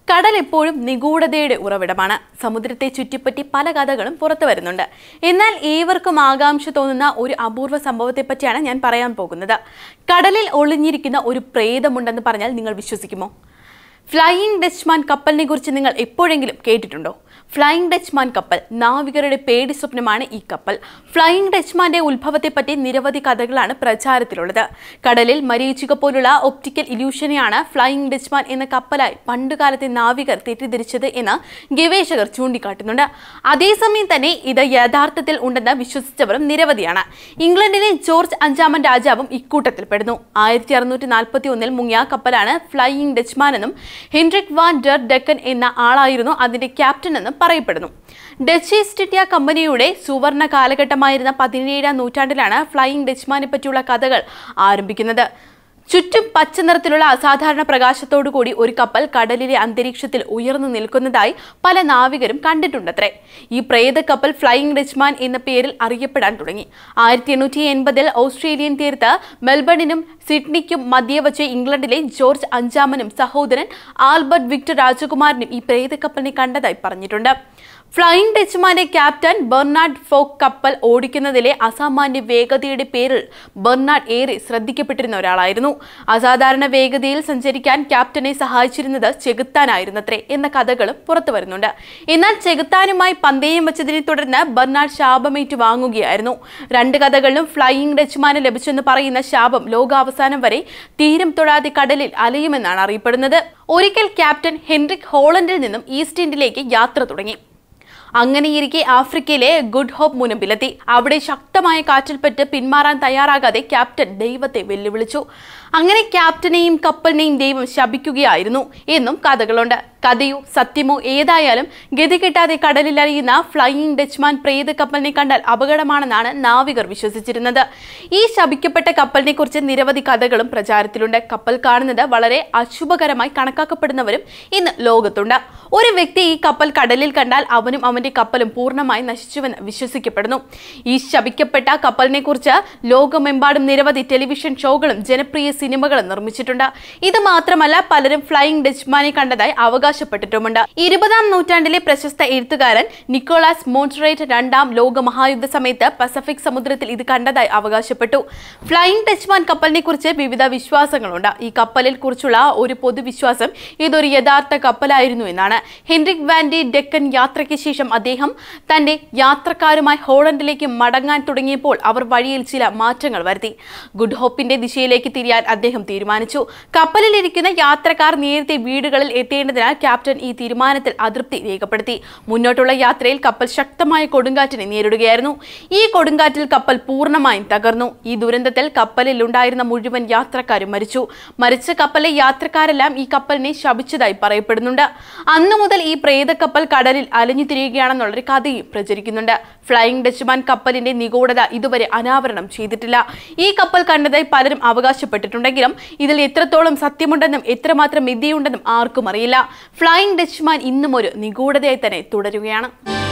കടൽ എപ്പോഴും നിഗൂഢതയുടെ ഉറവിടമാണ് സമുദ്രത്തെ ചുറ്റിപ്പറ്റി പല കഥകളും പുറത്തു വരുന്നുണ്ട് എന്നാൽ ഏവർക്കും ആകാംക്ഷ തോന്നുന്ന ഒരു അപൂർവ സംഭവത്തെ പറ്റിയാണ് ഞാൻ പറയാൻ പോകുന്നത് കടലിൽ ഒളിഞ്ഞിരിക്കുന്ന ഒരു പ്രേതമുണ്ടെന്ന് പറഞ്ഞാൽ നിങ്ങൾ വിശ്വസിക്കുമോ ഫ്ലൈയിങ് ഡച്ച്മാൻ കപ്പലിനെ കുറിച്ച് നിങ്ങൾ എപ്പോഴെങ്കിലും കേട്ടിട്ടുണ്ടോ ഫ്ലൈയിങ് ഡച്ച്മാൻ കപ്പൽ നാവികരുടെ പേടി സ്വപ്നമാണ് ഈ കപ്പൽ ഫ്ലൈയിങ് ഡച്ച്മാന്റെ ഉത്ഭവത്തെപ്പറ്റി നിരവധി കഥകളാണ് പ്രചാരത്തിലുള്ളത് കടലിൽ മരീചിക പോലുള്ള ഒപ്റ്റിക്കൽ ഇല്യൂഷനെയാണ് ഫ്ലൈയിങ് ഡച്ച്മാൻ എന്ന കപ്പലായി പണ്ടുകാലത്തെ നാവികർ തെറ്റിദ്ധരിച്ചത് എന്ന് ഗവേഷകർ ചൂണ്ടിക്കാട്ടുന്നുണ്ട് അതേസമയം തന്നെ ഇത് യഥാർത്ഥത്തിൽ ഉണ്ടെന്ന് വിശ്വസിച്ചവരും നിരവധിയാണ് ഇംഗ്ലണ്ടിലെ ജോർജ് അഞ്ചാമൻ രാജാവും ഇക്കൂട്ടത്തിൽപ്പെടുന്നു ആയിരത്തി അറുന്നൂറ്റി നാൽപ്പത്തി ഒന്നിൽ മുങ്ങിയ കപ്പലാണ് ഫ്ലൈയിങ് ഡച്ച്മാൻ എന്നും ഹെൻറിക് വാൻ ഡർ ഡെക്കൻ എന്ന ആളായിരുന്നു അതിന്റെ ക്യാപ്റ്റൻ എന്നും പറയപ്പെടുന്നു ഡച്ച് ഈസ്റ്റ് ഇന്ത്യ കമ്പനിയുടെ സുവർണ കാലഘട്ടമായിരുന്ന പതിനേഴാം നൂറ്റാണ്ടിലാണ് ഫ്ലൈയിങ് ഡച്ച്മാനെ പറ്റിയുള്ള കഥകൾ ആരംഭിക്കുന്നത് ചുറ്റും പച്ച നിറത്തിലുള്ള അസാധാരണ പ്രകാശത്തോടു കൂടി ഒരു കപ്പൽ കടലിലെ അന്തരീക്ഷത്തിൽ ഉയർന്നു നിൽക്കുന്നതായി പല നാവികരും കണ്ടിട്ടുണ്ടത്രേ ഈ പ്രേത കപ്പൽ ഫ്ലൈയിങ് ഡച്ച്മാൻ എന്ന പേരിൽ അറിയപ്പെടാൻ തുടങ്ങി ആയിരത്തി എണ്ണൂറ്റി എൺപതിൽ ഓസ്ട്രേലിയൻ തീർത്ത് മെൽബണിനും സിഡ്നിക്കും മധ്യേ വച്ച് ഇംഗ്ലണ്ടിലെ ജോർജ് അഞ്ചാമനും സഹോദരൻ ആൽബർട്ട് വിക്ടർ രാജകുമാരനും ഈ പ്രേത കപ്പലിനെ കണ്ടതായി പറഞ്ഞിട്ടുണ്ട് ഫ്ലൈയിങ് ഡച്ച്മാന്റെ ക്യാപ്റ്റൻ ബെർണാഡ് ഫോക്ക് കപ്പൽ ഓടിക്കുന്നതിലെ അസാമാന്യ വേഗതയുടെ പേരിൽ ബെർണാഡ് ഏറെ ശ്രദ്ധിക്കപ്പെട്ടിരുന്ന ഒരാളായിരുന്നു അസാധാരണ വേഗതയിൽ സഞ്ചരിക്കാൻ ക്യാപ്റ്റനെ സഹായിച്ചിരുന്നത് ചെകുത്താനായിരുന്നത്രേ എന്ന കഥകളും പുറത്തു വരുന്നുണ്ട് എന്നാൽ ചെകുത്താനുമായി പന്തയം വെച്ചതിനെ തുടർന്ന് ബെർണാഡ് ശാപമേറ്റു വാങ്ങുകയായിരുന്നു രണ്ട് കഥകളിലും ഫ്ലൈയിങ് ഡച്ച്മാന് ലഭിച്ചെന്ന് പറയുന്ന ശാപം ലോകാവസാനം വരെ തീരം തൊടാതെ കടലിൽ അലയുമെന്നാണ് അറിയപ്പെടുന്നത് ഒരിക്കൽ ക്യാപ്റ്റൻ ഹെൻറിക് ഹോളണ്ടിൽ നിന്നും ഈസ്റ്റ് ഇന്ത്യയിലേക്ക് യാത്ര തുടങ്ങി അങ്ങനെയിരിക്കെ ആഫ്രിക്കയിലെ ഗുഡ് ഹോപ്പ് മുനമ്പിലെത്തി അവിടെ ശക്തമായ കാറ്റിൽപ്പെട്ട് പിന്മാറാൻ തയ്യാറാകാതെ ക്യാപ്റ്റൻ ദൈവത്തെ വെല്ലുവിളിച്ചു അങ്ങനെ ക്യാപ്റ്റനെയും കപ്പലിനെയും ദൈവം ശപിക്കുകയായിരുന്നു എന്നും കഥകളുണ്ട് കഥയോ സത്യമോ ഏതായാലും ഗതി കിട്ടാതെ കടലിൽ അറിയുന്ന ഫ്ലൈയിങ് ഡച്ച്മാൻ പ്രേത കപ്പലിനെ കണ്ടാൽ അപകടമാണെന്നാണ് നാവികർ വിശ്വസിച്ചിരുന്നത് ഈ ശപിക്കപ്പെട്ട കപ്പലിനെ കുറിച്ച് നിരവധി കഥകളും പ്രചാരത്തിലുണ്ട് കപ്പൽ കാണുന്നത് വളരെ അശുഭകരമായി കണക്കാക്കപ്പെടുന്നവരും ഇന്ന് ലോകത്തുണ്ട് ഒരു വ്യക്തി ഈ കപ്പൽ കടലിൽ കണ്ടാൽ അവനും അവന്റെ കപ്പലും പൂർണ്ണമായി നശിച്ചുവെന്ന് വിശ്വസിക്കപ്പെടുന്നു ഈ ശപിക്കപ്പെട്ട കപ്പലിനെ കുറിച്ച് ലോകമെമ്പാടും നിരവധി ടെലിവിഷൻ ഷോകളും ജനപ്രിയ സിനിമകളും നിർമ്മിച്ചിട്ടുണ്ട് ഇത് മാത്രമല്ല പലരും ഫ്ലൈയിങ് ഡച്ച്മാനെ കണ്ടതായി അവകാശപ്പെട്ടിട്ടുമുണ്ട് ഇരുപതാം നൂറ്റാണ്ടിലെ പ്രശസ്ത എഴുത്തുകാരൻ നിക്കോളാസ് മോൺട്രേറ്റ് രണ്ടാം ലോക മഹായുദ്ധ സമയത്ത് പസഫിക് സമുദ്രത്തിൽ ഇത് കണ്ടതായി അവകാശപ്പെട്ടു ഫ്ലൈയിങ് ഡച്ച്മാൻ കപ്പലിനെ കുറിച്ച് വിവിധ വിശ്വാസങ്ങളുണ്ട് ഈ കപ്പലിൽ കുറിച്ചുള്ള ഒരു പൊതുവിശ്വാസം ഇതൊരു യഥാർത്ഥ കപ്പലായിരുന്നു എന്നാണ് ഹെൻറിക് വാൻഡി ഡെക്കൻ യാത്രയ്ക്ക് ശേഷം അദ്ദേഹം തന്റെ യാത്രക്കാരുമായി ഹോളണ്ടിലേക്ക് മടങ്ങാൻ തുടങ്ങിയപ്പോൾ അവർ വഴിയിൽ ചില മാറ്റങ്ങൾ വരുത്തി ഗുഡ് ഹോപ്പിന്റെ ദിശയിലേക്ക് തിരിയാൻ അദ്ദേഹം തീരുമാനിച്ചു കപ്പലിലിരിക്കുന്ന യാത്രക്കാർ നേരത്തെ വീടുകളിൽ എത്തേണ്ടതിനാൽ ക്യാപ്റ്റൻ ഈ തീരുമാനത്തിൽ അതൃപ്തി രേഖപ്പെടുത്തി മുന്നോട്ടുള്ള യാത്രയിൽ കപ്പൽ ശക്തമായ കൊടുങ്കാറ്റിനെ നേരിടുകയായിരുന്നു ഈ കൊടുങ്കാറ്റിൽ കപ്പൽ പൂർണ്ണമായും തകർന്നു ഈ ദുരന്തത്തിൽ കപ്പലിൽ ഉണ്ടായിരുന്ന മുഴുവൻ യാത്രക്കാരും മരിച്ചു മരിച്ച കപ്പലിലെ യാത്രക്കാരെല്ലാം ഈ കപ്പലിനെ ശപിച്ചതായി പറയപ്പെടുന്നുണ്ട് അന്നു മുതൽ ഈ പ്രേത കപ്പൽ കടലിൽ അലഞ്ഞു തിരിയുകയാണെന്നുള്ളൊരു കഥയും പ്രചരിക്കുന്നുണ്ട് ഫ്ലൈയിങ് ഡച്ച്മാൻ കപ്പലിന്റെ നിഗൂഢത ഇതുവരെ അനാവരണം ചെയ്തിട്ടില്ല ഈ കപ്പൽ കണ്ടതായി പലരും അവകാശപ്പെട്ടിട്ടുണ്ടെങ്കിലും ഇതിൽ എത്രത്തോളം സത്യമുണ്ടെന്നും എത്രമാത്രം വിദ്യയുണ്ടെന്നും ആർക്കും അറിയില്ല ഫ്ലൈയിങ് ഡച്ച്മാൻ ഇന്നും ഒരു നിഗൂഢതയായി തന്നെ തുടരുകയാണ്